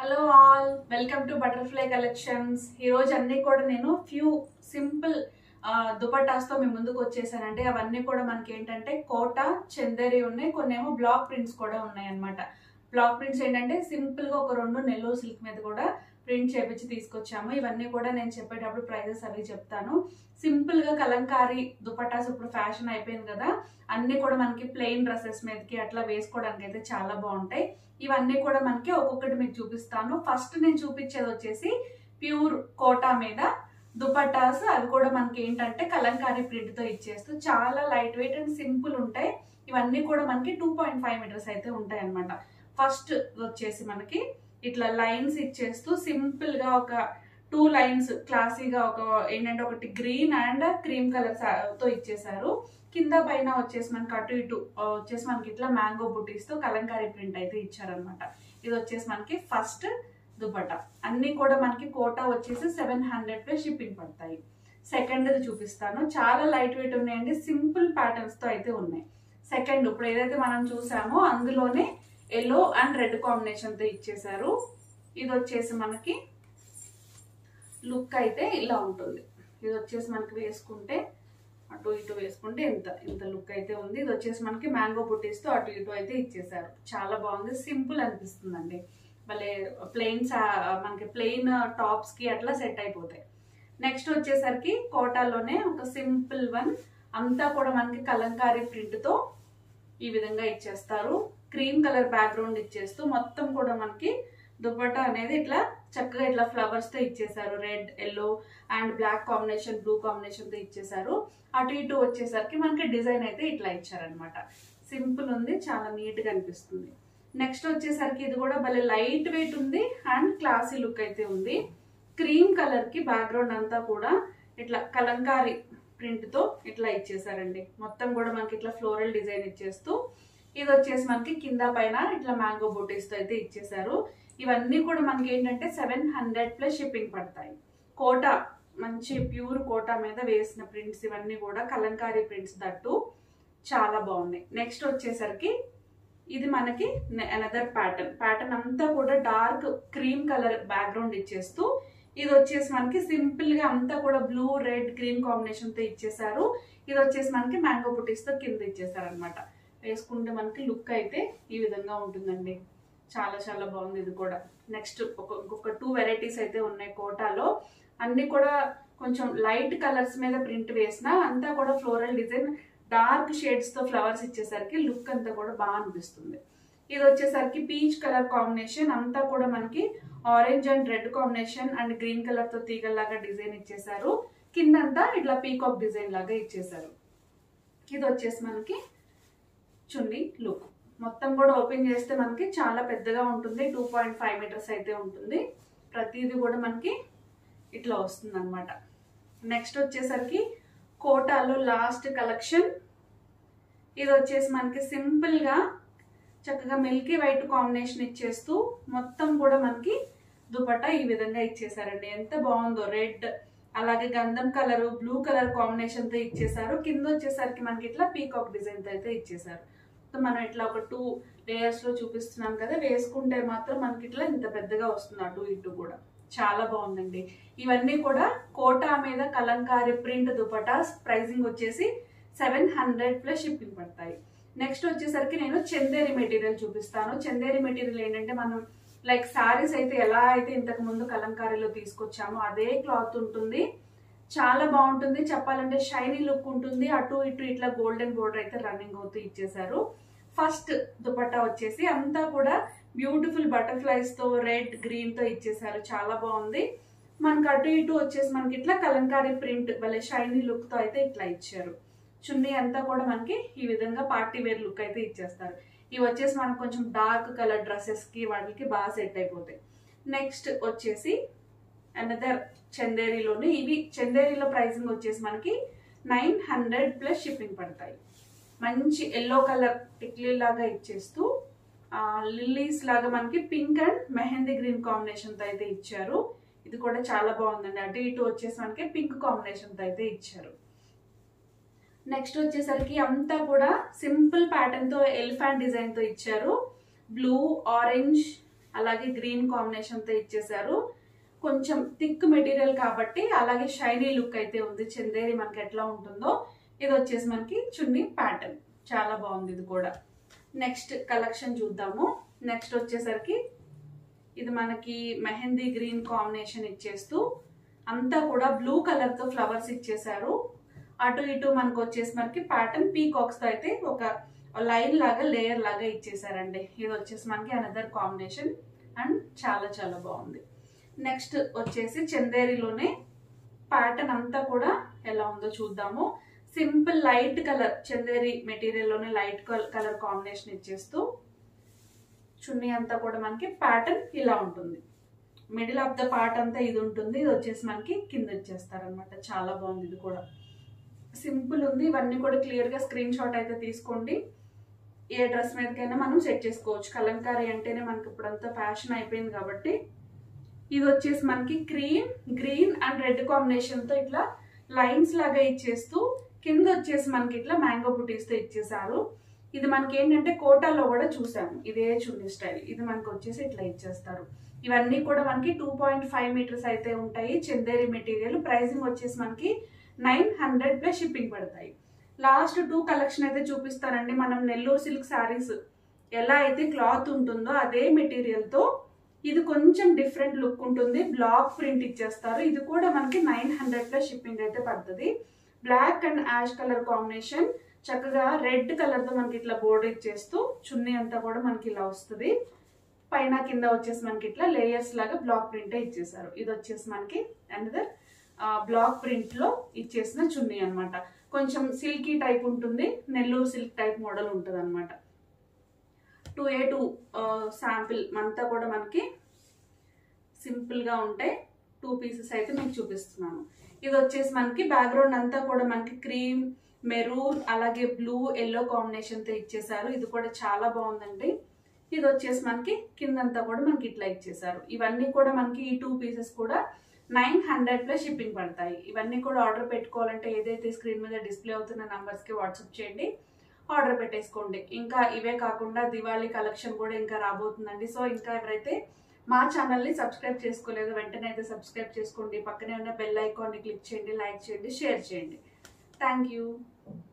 hello all welcome to butterfly collections ఈ రోజు అన్ని కూడా నేను ఫ్యూ సింపుల్ దుపటాస్ తో మీ ముందుకు వచ్చేసానంటే అవన్నీ కూడా మనకి ఏంటంటే కోట చందేరి ఉన్నాయి కొన్ని ఏమో బ్లాక్ ప్రింట్స్ కూడా ఉన్నాయి అన్నమాట బ్లాక్ ప్రింట్స్ ఏంటంటే సింపుల్ గా ఒక రెండు నెల్లూరు సిల్క్ మీద కూడా ప్రింట్ చేపించి తీసుకొచ్చాము ఇవన్నీ కూడా నేను చెప్పేటప్పుడు ప్రైజెస్ అవి చెప్తాను సింపుల్ గా కలంకారీ దుపటాస్ ఇప్పుడు ఫ్యాషన్ అయిపోయింది కదా అన్ని కూడా మనకి ప్లెయిన్ డ్రెస్సెస్ మీదకి అట్లా వేసుకోవడానికి అయితే చాలా బాగుంటాయి ఇవన్నీ కూడా మనకి ఒక్కొక్కటి మీకు చూపిస్తాను ఫస్ట్ నేను చూపించేది వచ్చేసి ప్యూర్ కోటా మీద దుపట్టాస్ అవి కూడా మనకి ఏంటంటే కలంకారీ ప్రింట్ తో ఇచ్చేస్తూ చాలా లైట్ వెయిట్ అండ్ సింపుల్ ఉంటాయి ఇవన్నీ కూడా మనకి టూ పాయింట్ ఫైవ్ మీటర్స్ అయితే ఉంటాయి అనమాట ఫస్ట్ వచ్చేసి మనకి ఇట్లా లైన్స్ ఇచ్చేస్తూ సింపుల్ గా ఒక టూ లైన్స్ క్లాసీగా ఒక ఏంటంటే ఒకటి గ్రీన్ అండ్ క్రీమ్ కలర్ తో ఇచ్చేసారు కింద పైన వచ్చేసి మనకి అటు ఇటు ఆ, వచ్చేసి మనకి ఇట్లా మ్యాంగో బుటీస్ తో కలంకారీ ప్రింట్ అయితే ఇచ్చారనమాట ఇది వచ్చేసి మనకి ఫస్ట్ దుపట్టా అన్ని కూడా మనకి కోటా వచ్చేసి సెవెన్ హండ్రెడ్ ప్లస్ షిప్పింగ్ పడతాయి సెకండ్ చూపిస్తాను చాలా లైట్ వెయిట్ ఉన్నాయండి సింపుల్ ప్యాటర్న్స్ తో అయితే ఉన్నాయి సెకండ్ ఇప్పుడు ఏదైతే మనం చూసామో అందులోనే ఎల్లో అండ్ రెడ్ కాంబినేషన్ తో ఇచ్చేసారు ఇది వచ్చేసి మనకి లుక్ అయితే ఇలా ఉంటుంది ఇది వచ్చేసి మనకి వేసుకుంటే అటు ఇటు వేసుకుంటే ఇంత ఇంత లుక్ అయితే ఉంది ఇది వచ్చేసి మనకి మ్యాంగో బుటీస్ తో అటు ఇటు అయితే ఇచ్చేసారు చాలా బాగుంది సింపుల్ అనిపిస్తుందండి భలే ప్లెయిన్స్ మనకి ప్లెయిన్ టాప్స్ కి అట్లా సెట్ అయిపోతాయి నెక్స్ట్ వచ్చేసరికి కోటాలోనే ఒక సింపుల్ వన్ అంతా కూడా మనకి కలంకారీ ప్రింట్ తో ఈ విధంగా ఇచ్చేస్తారు క్రీమ్ కలర్ బ్యాక్గ్రౌండ్ ఇచ్చేస్తూ మొత్తం కూడా మనకి దుపట్టా అనేది ఇట్లా చక్కగా ఇట్లా ఫ్లవర్స్ తో ఇచ్చేసారు red yellow and black combination blue combination తో ఇచ్చేసారు అటు ఇటు వచ్చేసరికి మనకి డిజైన్ అయితే ఇట్లా ఇచ్చారనమాట సింపుల్ ఉంది చాలా నీట్ గా అనిపిస్తుంది నెక్స్ట్ వచ్చేసరికి ఇది కూడా భలే లైట్ వెయిట్ ఉంది అండ్ క్లాసీ లుక్ అయితే ఉంది క్రీమ్ కలర్ కి బ్యాక్గ్రౌండ్ అంతా కూడా ఇట్లా కలంకారీ ప్రింట్ తో ఇట్లా ఇచ్చేసారండి మొత్తం కూడా మనకి ఇట్లా ఫ్లోరల్ డిజైన్ ఇచ్చేస్తూ ఇది వచ్చేసి మనకి కింద పైన ఇట్లా మ్యాంగో బూటీస్ తో అయితే ఇచ్చేసారు ఇవన్నీ కూడా మనకి ఏంటంటే సెవెన్ హండ్రెడ్ ప్లస్ షిప్పింగ్ పడతాయి కోటా మంచి ప్యూర్ కోటా మీద వేసిన ప్రింట్స్ ఇవన్నీ కూడా కలంకారీ ప్రింట్స్ దట్టు చాలా బాగున్నాయి నెక్స్ట్ వచ్చేసరికి ఇది మనకి అనదర్ ప్యాటర్న్ ప్యాటర్న్ అంతా కూడా డార్క్ క్రీమ్ కలర్ బ్యాక్గ్రౌండ్ ఇచ్చేస్తూ ఇది వచ్చేసి మనకి సింపుల్ గా అంతా కూడా బ్లూ రెడ్ గ్రీన్ కాంబినేషన్ తో ఇచ్చేసారు ఇది వచ్చేసి మనకి మ్యాంగో బుటీస్ తో కింద ఇచ్చేసారు అనమాట వేసుకుంటే మనకి లుక్ అయితే ఈ విధంగా ఉంటుందండి చాలా చాలా బాగుంది ఇది కూడా నెక్స్ట్ ఒక ఇంకొక టూ వెరైటీస్ అయితే ఉన్నాయి కోటాలో అన్ని కూడా కొంచెం లైట్ కలర్స్ మీద ప్రింట్ వేసిన అంతా కూడా ఫ్లోరల్ డిజైన్ డార్క్ షేడ్స్ తో ఫ్లవర్స్ ఇచ్చేసరికి లుక్ అంతా కూడా బాగా అనిపిస్తుంది ఇది వచ్చేసరికి పీచ్ కలర్ కాంబినేషన్ అంతా కూడా మనకి orange and red combination and green colour తో తీగల్లాగా డిజైన్ ఇచ్చేసారు కిందంతా ఇట్లా పీకాక్ డిజైన్ లాగా ఇచ్చేసారు ఇది వచ్చేసి మనకి చున్నీ లుక్ మొత్తం కూడా ఓపెన్ చేస్తే మనకి చాలా పెద్దగా ఉంటుంది టూ పాయింట్ ఫైవ్ మీటర్స్ అయితే ఉంటుంది ప్రతిదీ కూడా మనకి ఇట్లా వస్తుంది అనమాట నెక్స్ట్ వచ్చేసరికి కోటాలో లాస్ట్ కలెక్షన్ ఇది వచ్చేసి మనకి సింపుల్ గా చక్కగా మిల్కీ వైట్ కాంబినేషన్ ఇచ్చేస్తూ మొత్తం కూడా మనకి దుపట్టా ఈ విధంగా ఇచ్చేసారండి ఎంత బాగుందో రెడ్ అలాగే గంధం కలర్ బ్లూ కలర్ కాంబినేషన్ తో ఇచ్చేసారు కింద వచ్చేసరికి మనకి ఇట్లా పీకాక్ డిజైన్ తో అయితే ఇచ్చేసారు సో మనం ఇట్లా ఒక టూ లేయర్స్ లో చూపిస్తున్నాం కదా వేసుకుంటే మాత్రం మనకి ఇట్లా ఇంత పెద్దగా వస్తుంది అటు ఇటు కూడా చాలా బాగుందండి ఇవన్నీ కూడా కోటా మీద కలంకారీ ప్రింట్ దుపటాస్ ప్రైసింగ్ వచ్చేసి సెవెన్ హండ్రెడ్ ప్లస్ షిప్పింగ్ పడతాయి నెక్స్ట్ వచ్చేసరికి నేను చందేరి మెటీరియల్ చూపిస్తాను చందేరి మెటీరియల్ ఏంటంటే మనం లైక్ సారీస్ అయితే ఎలా అయితే ఇంతకు ముందు కలంకారీలో తీసుకొచ్చామో అదే క్లాత్ ఉంటుంది చాలా బాగుంటుంది చెప్పాలంటే షైనీ లుక్ ఉంటుంది అటు ఇటు ఇట్లా గోల్డెన్ బోర్డర్ అయితే రన్నింగ్ అవుతూ ఇచ్చేసారు ఫస్ట్ దుపట్టా వచ్చేసి అంతా కూడా బ్యూటిఫుల్ బటర్ఫ్లైస్ తో రెడ్ గ్రీన్ తో ఇచ్చేసారు చాలా బాగుంది మనకి అటు ఇటు వచ్చేసి మనకి ఇట్లా కలంకారీ ప్రింట్ భలే షైనీ లుక్ తో అయితే ఇట్లా ఇచ్చారు చున్నీ అంతా కూడా మనకి ఈ విధంగా పార్టీ వేర్ లుక్ అయితే ఇచ్చేస్తారు ఇవి వచ్చేసి మనకు కొంచెం డార్క్ కలర్ డ్రెస్సెస్ కి వాటికి బాగా సెట్ అయిపోతాయి నెక్స్ట్ వచ్చేసి అనదర్ చందేరిలోని ఇవి చందేరిలో ప్రైసింగ్ వచ్చేసి మనకి నైన్ హండ్రెడ్ ప్లస్ షిప్పింగ్ పడతాయి మంచి ఎల్లో కలర్ టిక్లీ లాగా ఇచ్చేస్తూ లిల్లీస్ లాగా మనకి pink and mehndi green combination తో అయితే ఇచ్చారు ఇది కూడా చాలా బాగుందండి అటు ఇటు వచ్చేసి మనకి పింక్ కాంబినేషన్ తో అయితే ఇచ్చారు నెక్స్ట్ వచ్చేసరికి అంతా కూడా సింపుల్ ప్యాటర్న్ తో ఎలిఫాంట్ డిజైన్ తో ఇచ్చారు బ్లూ ఆరెంజ్ అలాగే గ్రీన్ కాంబినేషన్ తో ఇచ్చేసారు కొంచెం థిక్ మెటీరియల్ కాబట్టి అలాగే షైనీ లుక్ అయితే ఉంది చందేరి మనకి ఎట్లా ఉంటుందో ఇది వచ్చేసి మనకి చున్నీ ప్యాటర్న్ చాలా బాగుంది ఇది కూడా నెక్స్ట్ కలెక్షన్ చూద్దాము నెక్స్ట్ వచ్చేసరికి ఇది మనకి మెహందీ గ్రీన్ కాంబినేషన్ ఇచ్చేస్తూ అంతా కూడా బ్లూ కలర్ తో ఫ్లవర్స్ ఇచ్చేసారు అటు ఇటు మనకు వచ్చేసి మనకి ప్యాటర్న్ పీకాక్స్ తో అయితే ఒక లైన్ లాగా లేయర్ లాగా ఇచ్చేసారండి ఇది వచ్చేసి మనకి అనదర్ కాంబినేషన్ అండ్ చాలా చాలా బాగుంది నెక్స్ట్ వచ్చేసి చందేరిలోనే ప్యాటర్న్ అంతా కూడా ఎలా ఉందో చూద్దాము simple light colour Chanderi material లోనే లైట్ కలర్ కాంబినేషన్ ఇచ్చేస్తూ చున్నీ అంతా కూడా మనకి ప్యాటర్న్ ఇలా ఉంటుంది మిడిల్ ఆఫ్ ద పార్ట్ అంతా ఇది ఉంటుంది ఇది వచ్చేసి మనకి కింద ఇచ్చేస్తారనమాట చాలా బాగుంది ఇది కూడా సింపుల్ ఉంది ఇవన్నీ కూడా క్లియర్ గా స్క్రీన్ షాట్ అయితే తీసుకోండి ఏ డ్రెస్ మీదకైనా మనం సెట్ చేసుకోవచ్చు కలంకారీ అంటేనే మనకి ఇప్పుడంతా ఫ్యాషన్ అయిపోయింది కాబట్టి ఇది వచ్చేసి మనకి cream green and red combination తో ఇట్లా లైన్స్ లాగా ఇచ్చేస్తూ కింద వచ్చేసి మనకి ఇట్లా మ్యాంగో బుటీస్ తో ఇచ్చేసారు ఇది మనకి ఏంటంటే కోటాలో కూడా చూసాము ఇదే చున్నీ స్టైల్ ఇది మనకి వచ్చేసి ఇట్లా ఇచ్చేస్తారు ఇవన్నీ కూడా మనకి టూ పాయింట్ ఫైవ్ మీటర్స్ అయితే ఉంటాయి చందేరి మెటీరియల్ ప్రైసింగ్ వచ్చేసి మనకి నైన్ హండ్రెడ్ ప్లస్ షిప్పింగ్ పడతాయి లాస్ట్ టూ కలెక్షన్ అయితే చూపిస్తానండి మనం నెల్లూరు సిల్క్ శారీస్ ఎలా అయితే క్లాత్ ఉంటుందో అదే మెటీరియల్ తో ఇది కొంచెం డిఫరెంట్ లుక్ ఉంటుంది బ్లాక్ ప్రింట్ ఇచ్చేస్తారు ఇది కూడా మనకి నైన్ హండ్రెడ్ ప్లస్ షిప్పింగ్ అయితే పడుతుంది black and ash colour combination చక్కగా రెడ్ కలర్ తో మనకి ఇట్లా బోర్డర్ ఇచ్చేస్తూ చున్నీ అంతా కూడా మనకి ఇలా వస్తుంది పైన కింద వచ్చేసి మనకి ఇట్లా లేయర్స్ లాగా బ్లాక్ ప్రింట్ ఇచ్చేసారు ఇది వచ్చేసి మనకి అనదర్ బ్లాక్ ప్రింట్ లో ఇచ్చేసిన చున్నీ అన్నమాట కొంచెం సిల్కీ టైప్ ఉంటుంది నెల్లూరు సిల్క్ టైప్ మోడల్ ఉంటుంది అనమాట టూ ఏ టూ శాంపిల్ అంతా కూడా మనకి సింపుల్ గా ఉంటాయి టూ పీసెస్ అయితే మీకు చూపిస్తున్నాను ఇది వచ్చేసి మనకి బ్యాక్గ్రౌండ్ అంతా కూడా మనకి క్రీమ్ మెరూన్ అలాగే బ్లూ ఎల్లో కాంబినేషన్ తో ఇచ్చేసారు ఇది కూడా చాలా బాగుందండి ఇది వచ్చేసి మనకి కిందంతా కూడా మనకి ఇట్లా ఇచ్చేసారు ఇవన్నీ కూడా మనకి ఈ టూ పీసెస్ కూడా నైన్ హండ్రెడ్ ప్లస్ షిప్పింగ్ పడతాయి ఇవన్నీ కూడా ఆర్డర్ పెట్టుకోవాలంటే ఏదైతే స్క్రీన్ మీద డిస్ప్లే అవుతున్న నంబర్స్ కి వాట్సాప్ చేయండి ఆర్డర్ పెట్టేసుకోండి ఇంకా ఇవే కాకుండా దివాళీ కలెక్షన్ కూడా ఇంకా రాబోతుందండి సో ఇంకా ఎవరైతే మా ఛానల్ని సబ్స్క్రైబ్ చేసుకోలేదు వెంటనే అయితే సబ్స్క్రైబ్ చేసుకోండి పక్కనే ఉన్న బెల్ ఐకాన్ని క్లిక్ చేయండి లైక్ చేయండి షేర్ చేయండి థ్యాంక్ యూ